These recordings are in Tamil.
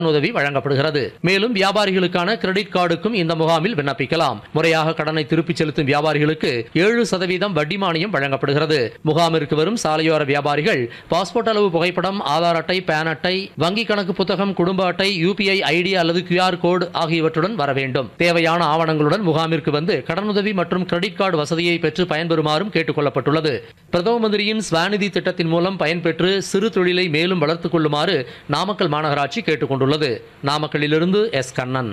உதவி வழங்கப்படுகிறது மேலும் வியாபாரிகளுக்கான கிரெடிட் கார்டுக்கும் இந்த முகாமில் விண்ணப்பிக்கலாம் முறையாக கடனை திருப்பிச் செலுத்தும் வியாபாரிகளுக்கு ஏழு சதவீதம் வட்டி மானியம் வழங்கப்படுகிறது முகாமிற்கு வரும் சாலையோர வியாபாரிகள் பாஸ்போர்ட் அளவு புகைப்படம் ஆதார் அட்டை பேன் அட்டை வங்கி கணக்கு புத்தகம் குடும்ப அட்டை யூபிஐ ஐடி அல்லது கியூஆர் கோடு ஆகியவற்றுடன் வர வேண்டும் தேவையான ஆவணங்களுடன் முகாமிற்கு வந்து கடனுதவி மற்றும் கிரெடிட் கார்டு வசதியை பெற்று பயன்பெறுமாறும் கேட்டுக் கொள்ளப்பட்டுள்ளது பிரதம மந்திரியின் ஸ்வாநிதி திட்டத்தின் மூலம் பயன்பெற்று சிறு தொழிலை மேலும் வளர்த்துக் கொள்ளுமாறு நாமக்கல் மாநகராட்சி கேட்டுக் கொண்டுள்ளது நாமக்கல்லிலிருந்து எஸ் கண்ணன்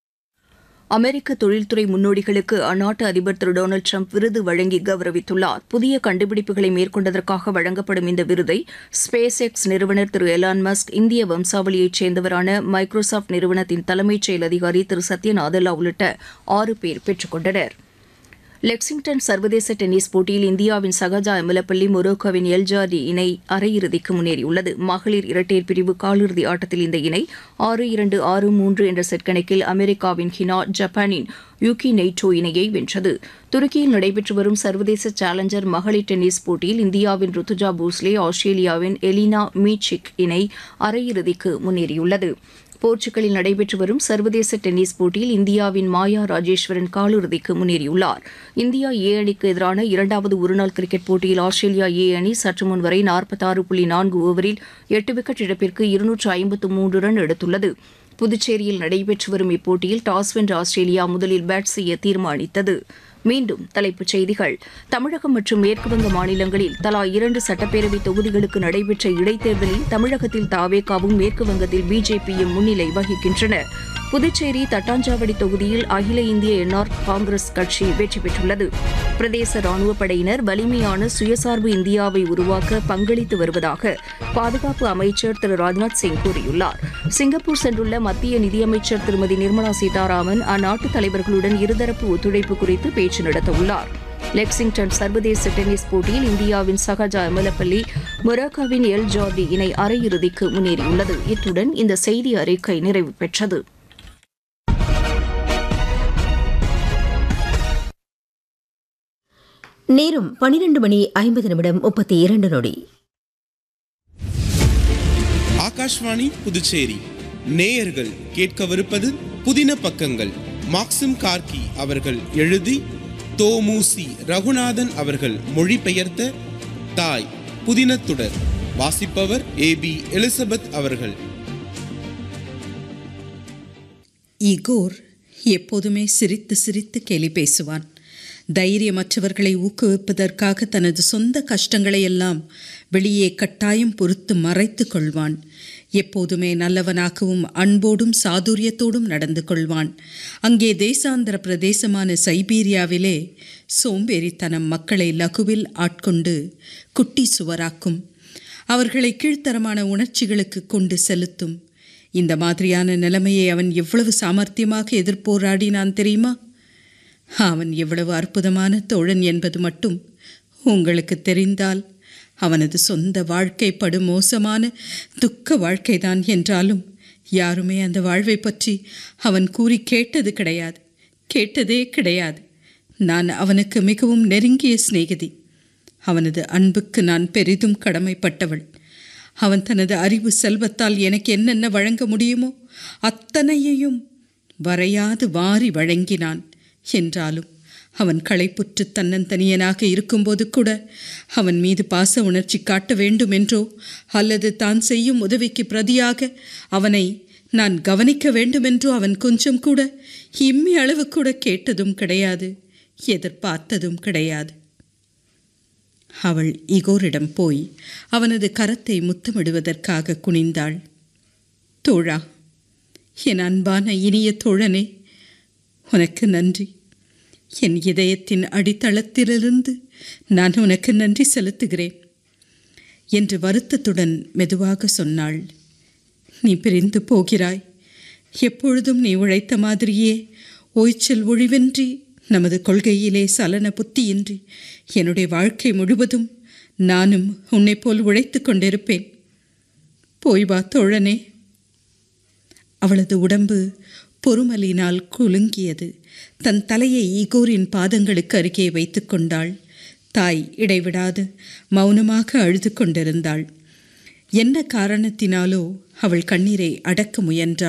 அமெரிக்க தொழில்துறை முன்னோடிகளுக்கு அந்நாட்டு அதிபர் திரு டொனால்டு ட்ரம்ப் விருது வழங்கி கௌரவித்துள்ளார் புதிய கண்டுபிடிப்புகளை மேற்கொண்டதற்காக வழங்கப்படும் இந்த விருதை ஸ்பேஸ் எக்ஸ் நிறுவனர் திரு எலான் மஸ்க் இந்திய வம்சாவளியைச் சேர்ந்தவரான மைக்ரோசாப்ட் நிறுவனத்தின் தலைமைச் செயல் அதிகாரி திரு சத்ய நாதல்லா உள்ளிட்ட ஆறு பேர் பெற்றுக் கொண்டனர் லெக்சிங்டன் சர்வதேச டென்னிஸ் போட்டியில் இந்தியாவின் சகஜா எமலப்பள்ளி மொரோக்கோவின் எல்ஜாடி இணை அரையிறுதிக்கு முன்னேறியுள்ளது மகளிர் இரட்டையர் பிரிவு காலிறுதி ஆட்டத்தில் இந்த இணை ஆறு இரண்டு ஆறு மூன்று என்ற செட் கணக்கில் அமெரிக்காவின் ஹினா ஜப்பானின் யூகி நெய்டோ இணையை வென்றது துருக்கியில் நடைபெற்று வரும் சர்வதேச சேலஞ்சர் மகளிர் டென்னிஸ் போட்டியில் இந்தியாவின் ருத்துஜா பூஸ்லே ஆஸ்திரேலியாவின் எலினா மீச்சிக் இணை அரையிறுதிக்கு முன்னேறியுள்ளது போர்ச்சுகலில் நடைபெற்று வரும் சர்வதேச டென்னிஸ் போட்டியில் இந்தியாவின் மாயா ராஜேஸ்வரன் காலிறுதிக்கு முன்னேறியுள்ளார் இந்தியா ஏ அணிக்கு எதிரான இரண்டாவது ஒருநாள் கிரிக்கெட் போட்டியில் ஆஸ்திரேலியா ஏ அணி சற்று முன் வரை நாற்பத்தாறு புள்ளி நான்கு ஓவரில் எட்டு விக்கெட் இழப்பிற்கு இருநூற்று ஐம்பத்து மூன்று ரன் எடுத்துள்ளது புதுச்சேரியில் நடைபெற்று வரும் இப்போட்டியில் டாஸ் வென்ற ஆஸ்திரேலியா முதலில் பேட் செய்ய தீர்மானித்தது மீண்டும் தலைப்புச் செய்திகள் தமிழகம் மற்றும் மேற்குவங்க மாநிலங்களில் தலா இரண்டு சட்டப்பேரவை தொகுதிகளுக்கு நடைபெற்ற இடைத்தேர்தலில் தமிழகத்தில் தாவேகாவும் மேற்கு வங்கத்தில் பிஜேபியும் முன்னிலை வகிக்கின்றன புதுச்சேரி தட்டாஞ்சாவடி தொகுதியில் அகில இந்திய என்ஆர் காங்கிரஸ் கட்சி வெற்றி பெற்றுள்ளது பிரதேச ராணுவப் படையினர் வலிமையான சுயசார்பு இந்தியாவை உருவாக்க பங்களித்து வருவதாக பாதுகாப்பு அமைச்சர் திரு ராஜ்நாத் சிங் கூறியுள்ளார் சிங்கப்பூர் சென்றுள்ள மத்திய நிதியமைச்சர் திருமதி நிர்மலா சீதாராமன் அந்நாட்டு தலைவர்களுடன் இருதரப்பு ஒத்துழைப்பு குறித்து பேச்சு நடத்தவுள்ளார் லெக்சிங்டன் சர்வதேச டென்னிஸ் போட்டியில் இந்தியாவின் சகஜா எமலப்பள்ளி மொராக்காவின் எல் ஜார்டி இணை அரையிறுதிக்கு முன்னேறியுள்ளது இத்துடன் இந்த செய்தி அறிக்கை நிறைவு பெற்றது நேரம் பனிரெண்டு மணி ஐம்பது நிமிடம் முப்பத்தி இரண்டு நொடி ஆகாஷ்வாணி புதுச்சேரி நேயர்கள் கேட்கவிருப்பது புதின பக்கங்கள் மாக்சிம் கார்கி அவர்கள் எழுதி தோமுசி ரகுநாதன் அவர்கள் மொழிபெயர்த்த தாய் புதினத்துடர் வாசிப்பவர் ஏ பி எலிசபெத் அவர்கள் இகோர் எப்போதுமே சிரித்து சிரித்து கேலி பேசுவான் தைரியமற்றவர்களை ஊக்குவிப்பதற்காக தனது சொந்த கஷ்டங்களை எல்லாம் வெளியே கட்டாயம் பொறுத்து மறைத்து கொள்வான் எப்போதுமே நல்லவனாகவும் அன்போடும் சாதுரியத்தோடும் நடந்து கொள்வான் அங்கே தேசாந்திர பிரதேசமான சைபீரியாவிலே சோம்பேறித்தனம் மக்களை லகுவில் ஆட்கொண்டு குட்டி சுவராக்கும் அவர்களை கீழ்த்தரமான உணர்ச்சிகளுக்கு கொண்டு செலுத்தும் இந்த மாதிரியான நிலைமையை அவன் எவ்வளவு சாமர்த்தியமாக எதிர்போராடினான் தெரியுமா அவன் எவ்வளவு அற்புதமான தோழன் என்பது மட்டும் உங்களுக்கு தெரிந்தால் அவனது சொந்த வாழ்க்கை படு மோசமான துக்க வாழ்க்கைதான் என்றாலும் யாருமே அந்த வாழ்வை பற்றி அவன் கூறி கேட்டது கிடையாது கேட்டதே கிடையாது நான் அவனுக்கு மிகவும் நெருங்கிய சிநேகிதி அவனது அன்புக்கு நான் பெரிதும் கடமைப்பட்டவள் அவன் தனது அறிவு செல்வத்தால் எனக்கு என்னென்ன வழங்க முடியுமோ அத்தனையையும் வரையாது வாரி வழங்கினான் என்றாலும் அவன் களைப்புற்று தன்னந்தனியனாக இருக்கும்போது கூட அவன் மீது பாச உணர்ச்சி காட்ட வேண்டும் என்றோ அல்லது தான் செய்யும் உதவிக்கு பிரதியாக அவனை நான் கவனிக்க வேண்டுமென்றோ அவன் கொஞ்சம் கூட இம்மி அளவு கூட கேட்டதும் கிடையாது எதிர்பார்த்ததும் கிடையாது அவள் இகோரிடம் போய் அவனது கரத்தை முத்தமிடுவதற்காக குனிந்தாள் தோழா என் அன்பான இனிய தோழனே உனக்கு நன்றி என் இதயத்தின் அடித்தளத்திலிருந்து நான் உனக்கு நன்றி செலுத்துகிறேன் என்று வருத்தத்துடன் மெதுவாக சொன்னாள் நீ பிரிந்து போகிறாய் எப்பொழுதும் நீ உழைத்த மாதிரியே ஓய்ச்சல் ஒழிவின்றி நமது கொள்கையிலே சலன புத்தியின்றி என்னுடைய வாழ்க்கை முழுவதும் நானும் உன்னைப் போல் உழைத்து கொண்டிருப்பேன் போய் வா தோழனே அவளது உடம்பு பொறுமலினால் குலுங்கியது தன் தலையை ஈகோரின் பாதங்களுக்கு அருகே வைத்து கொண்டாள் தாய் இடைவிடாது மௌனமாக அழுது கொண்டிருந்தாள் என்ன காரணத்தினாலோ அவள் கண்ணீரை அடக்க முயன்றாள்